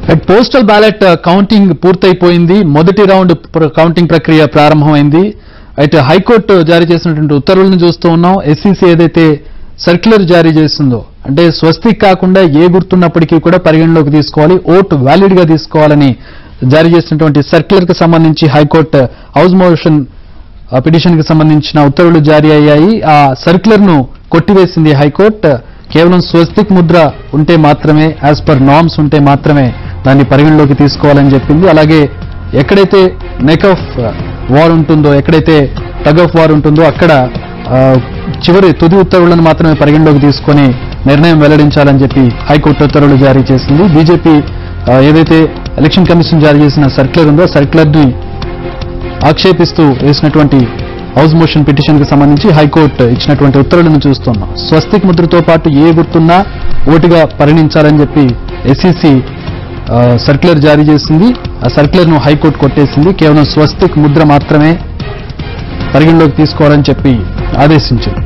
at postal ballot counting పూర్తయిపోయింది మొదటి round ప్ర- కౌంటింగ్ ప్రక్రియ ప్రారంభమైంది అయితే హైకోర్టు జారీ చేసినటువంటి ఉత్తర్వులను చూస్తూ ఉన్నాం ఎస్సీసీ ఏదైతే సర్క్యులర్ జారీ చేసిందో అంటే స్వస్తిక్ కాకుండా ఏ గుర్తున్నప్పటికీ కూడా పరిగణలోకి తీసుకోవాలి ఓటు వ్యాలిడ్ గా తీసుకోవాలని జారీ చేసినటువంటి సర్క్యులర్ కి సంబంధించి హైకోర్టు హౌస్ మోషన్ ఆ పిటిషన్ కి సంబంధించిన ఉత్తర్వులు జారీ అయ్యాయి ఆ సర్క్యులర్ ను కొట్టివేసింది హైకోర్టు కేవలం స్వస్తిక్ ముద్ర ఉంటే మాత్రమే యాజ్ పర్ నార్మ్స్ ఉంటే మాత్రమే దాన్ని పరిగణలోకి తీసుకోవాలని చెప్పింది అలాగే ఎక్కడైతే నెక్ ఆఫ్ వార్ ఉంటుందో ఎక్కడైతే టగ్ ఆఫ్ వార్ ఉంటుందో అక్కడ ఆ, చివరి తుది ఉత్తర్వులను మాత్రమే పరిగణలోకి తీసుకొని నిర్ణయం వెల్లడించాలని చెప్పి హైకోర్టు ఉత్తర్వులు జారీ చేసింది బీజేపీ ఆ, ఏదైతే ఎలక్షన్ కమిషన్ జారీ చేసిన సర్క్యులర్ ఉందో సర్క్యులర్ ని ఆక్షేపిస్తూ వేసినటువంటి హౌస్ మోషన్ పిటిషన్ కి సంబంధించి హైకోర్టు ఇచ్చినటువంటి ఉత్తర్వులను చూస్తున్నాం స్వస్తిక్ ముద్రతో పాటు ఏ గుర్తున్నా ఓటుగా పరిగణించాలని చెప్పి ఎస్సీసీ సర్క్యులర్ జారీ చేసింది ఆ సర్క్యులర్ ను హైకోర్టు కొట్టేసింది కేవలం స్వస్తిక్ ముద్ర మాత్రమే పరిగణలోకి తీసుకోవాలని చెప్పి ఆదేశించింది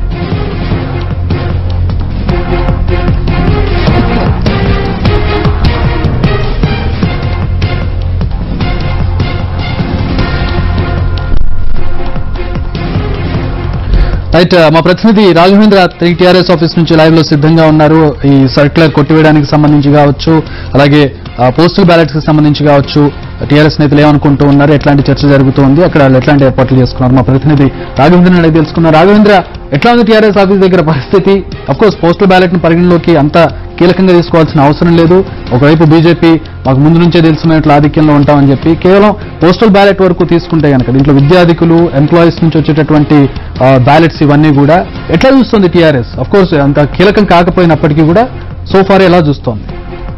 రైట్ మా ప్రతినిధి రాఘవేంద్ర టీఆర్ఎస్ ఆఫీస్ నుంచి లైవ్ లో సిద్ధంగా ఉన్నారు ఈ సర్క్యులర్ కొట్టివేయడానికి సంబంధించి కావచ్చు అలాగే పోస్టల్ బ్యాలెట్స్ కి సంబంధించి కావచ్చు టీఆర్ఎస్ నేతలు ఏమనుకుంటూ ఉన్నారు ఎట్లాంటి చర్చ జరుగుతోంది అక్కడ వాళ్ళు ఎట్లాంటి ఏర్పాట్లు చేసుకున్నారు మా ప్రతినిధి రాఘవేంద్రని అడిగి తెలుసుకున్నారు రాఘవేంద్ర ఎట్లా ఉంది టీఆర్ఎస్ ఆఫీస్ దగ్గర పరిస్థితి అఫ్ కోర్స్ పోస్టల్ బ్యాలెట్ ను పరిగణలోకి అంత కీలకంగా తీసుకోవాల్సిన అవసరం లేదు ఒకవైపు బీజేపీ మాకు ముందు నుంచే తెలుసుకున్నట్లు ఆధిక్యంలో ఉంటామని చెప్పి కేవలం పోస్టల్ బ్యాలెట్ వరకు తీసుకుంటే కనుక దీంట్లో విద్యార్థికులు ఎంప్లాయీస్ నుంచి వచ్చేటటువంటి బ్యాలెట్స్ ఇవన్నీ కూడా ఎట్లా చూస్తుంది టీఆర్ఎస్ అఫ్ కోర్స్ అంత కీలకం కాకపోయినప్పటికీ కూడా సో ఫార్ ఎలా చూస్తోంది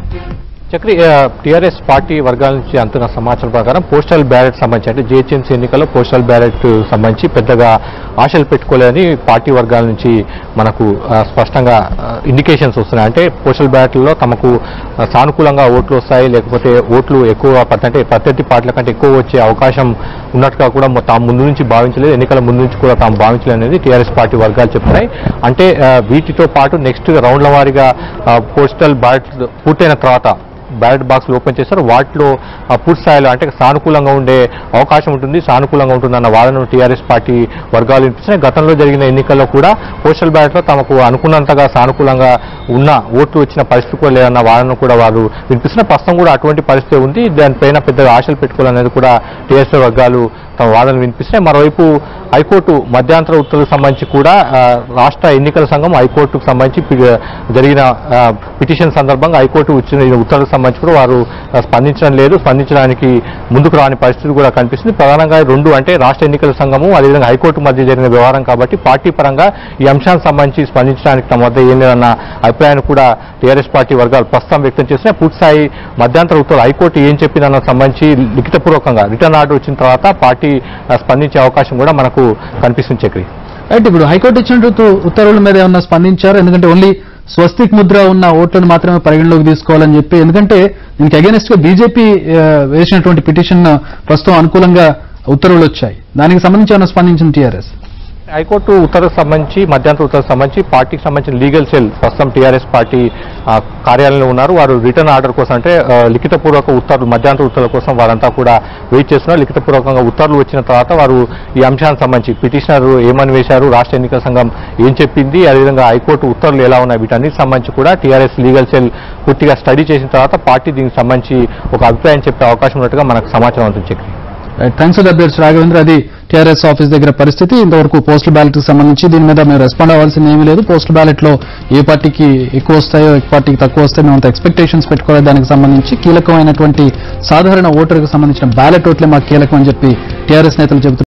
చక్రి టీఆర్ఎస్ పార్టీ వర్గాల నుంచి అంతున్న సమాచారం ప్రకారం పోస్టల్ బ్యాలెట్ సంబంధించి అంటే జిహెచ్ఎంసీ ఎన్నికల్లో పోస్టల్ బ్యాలెట్ సంబంధించి పెద్దగా ఆశలు పెట్టుకోలేదని పార్టీ వర్గాల నుంచి మనకు ఆ, స్పష్టంగా ఇండికేషన్స్ వస్తున్నాయి అంటే పోస్టల్ బ్యాలెట్లో తమకు ఆ, సానుకూలంగా ఓట్లు వస్తాయి లేకపోతే ఓట్లు ఎక్కువ పర్సెంట్ అంటే ప్రత్యర్థి పార్టీల కంటే ఎక్కువ వచ్చే అవకాశం ఉన్నట్టుగా కూడా మొ- తాము ముందు నుంచి భావించలేదు ఎన్నికల ముందు నుంచి కూడా తాము భావించలేదు అనేది టీఆర్ఎస్ పార్టీ వర్గాలు చెప్తున్నాయి అంటే ఆ, వీటితో పాటు నెక్స్ట్ రౌండ్ల వారీగా ఆ, పోస్టల్ బ్యాలెట్ పూర్తయిన తర్వాత బ్యాలెట్ బాక్స్లు ఓపెన్ చేస్తారు వాటిలో ఆ, పూర్తి స్థాయిలో అంటే సానుకూలంగా ఉండే అవకాశం ఉంటుంది సానుకూలంగా ఉంటుందన్న వాదనను టీఆర్ఎస్ పార్టీ వర్గాలు వినిపిస్తున్నాయి గతంలో జరిగిన ఎన్నికల్లో కూడా పోస్టల్ బ్యాలెట్లో తమకు అనుకున్నంతగా సానుకూలంగా ఉన్న ఓట్లు వచ్చిన పరిస్థితి కూడా లేదన్న వాదనను కూడా వారు వినిపిస్తున్నారు ప్రస్తుతం కూడా అటువంటి పరిస్థితి ఉంది దానిపైన పెద్దగా ఆశలు పెట్టుకోవాలనేది కూడా టీఆర్ఎస్ వర్గాలు తమ వాదనలు వినిపిస్తున్నాయి మరోవైపు హైకోర్టు మధ్యాంతర ఉత్తర్వులకు సంబంధించి కూడా ఆ, రాష్ట్ర ఎన్నికల సంఘం హైకోర్టుకు సంబంధించి పి- జరిగిన ఆ, పిటిషన్ సందర్భంగా హైకోర్టు ఇచ్చిన ఈ ఉత్తర్వులకు సంబంధించి కూడా వారు ఆ, స్పందించడం లేదు స్పందించడానికి ముందుకు రాని పరిస్థితి కూడా కనిపిస్తుంది ప్రధానంగా రెండు అంటే రాష్ట్ర ఎన్నికల సంఘము అదేవిధంగా హైకోర్టు మధ్య జరిగిన వ్యవహారం కాబట్టి పార్టీ పరంగా ఈ అంశానికి సంబంధించి స్పందించడానికి తమ వద్ద ఏం లేదన్న అభిప్రాయాన్ని కూడా టీఆర్ఎస్ పార్టీ వర్గాలు ప్రస్తుతం వ్యక్తం చేస్తున్నాయి పూర్తిస్థాయి మధ్యాంతర ఉత్తర్వులు హైకోర్టు ఏం చెప్పిందన్న సంబంధించి లిఖితపూర్వకంగా రిటర్న్ ఆర్డర్ వచ్చిన తర్వాత పార్టీ ఆ, స్పందించే అవకాశం కూడా మనకు కనిపిస్తుంది చక్రి రైట్ ఇప్పుడు హైకోర్టు ఇచ్చినట్టు ఉత్తర్వుల మీద ఏమన్నా స్పందించారు ఎందుకంటే ఓన్లీ స్వస్తిక్ ముద్ర ఉన్న ఓట్లను మాత్రమే పరిగణలోకి తీసుకోవాలని చెప్పి ఎందుకంటే దీనికి అగేనెస్ట్ గా బీజేపీ వేసినటువంటి పిటిషన్ ప్రస్తుతం అనుకూలంగా ఉత్తర్వులు వచ్చాయి దానికి సంబంధించి ఏమైనా స్పందించిన టీఆర్ఎస్ హైకోర్టు ఉత్తర్వుకు సంబంధించి మధ్యంతర ఉత్తర్వుకు సంబంధించి పార్టీకి సంబంధించిన లీగల్ సెల్ ప్రస్తుతం టీఆర్ఎస్ పార్టీ ఆ, కార్యాలయంలో ఉన్నారు వారు రిటర్న్ ఆర్డర్ కోసం అంటే ఆ, లిఖితపూర్వక ఉత్తర్వులు మధ్యంతర ఉత్తర్వుల కోసం వారంతా కూడా వెయిట్ చేస్తున్నారు లిఖితపూర్వకంగా ఉత్తర్వులు వచ్చిన తర్వాత వారు ఈ అంశానికి సంబంధించి పిటిషనర్ ఏమని వేశారు రాష్ట్ర ఎన్నికల సంఘం ఏం చెప్పింది అదేవిధంగా హైకోర్టు ఉత్తర్వులు ఎలా ఉన్నాయి వీటన్నిటికి సంబంధించి కూడా టీఆర్ఎస్ లీగల్ సెల్ పూర్తిగా స్టడీ చేసిన తర్వాత పార్టీ దీనికి సంబంధించి ఒక అభిప్రాయం చెప్పే అవకాశం ఉన్నట్టుగా మనకు సమాచారం అవుతుంది Chakri right thanks for updates Raghavendra అది టీఆర్ఎస్ ఆఫీస్ దగ్గర పరిస్థితి ఇంతవరకు పోస్టల్ బ్యాలెట్ కి సంబంధించి దీని మీద మేము రెస్పాండ్ అవ్వాల్సింది ఏమీ లేదు పోస్టల్ బ్యాలెట్ లో ఏ పార్టీకి ఎక్కువ వస్తాయో ఏ పార్టీకి తక్కువ వస్తాయో మేము అంత ఎక్స్పెక్టేషన్స్ పెట్టుకోలేదు దానికి సంబంధించి కీలకమైనటువంటి సాధారణ ఓటర్కి సంబంధించిన బ్యాలెట్ ఓట్లే మాకు కీలకం అని చెప్పి టీఆర్ఎస్ నేతలు చెబుతున్నారు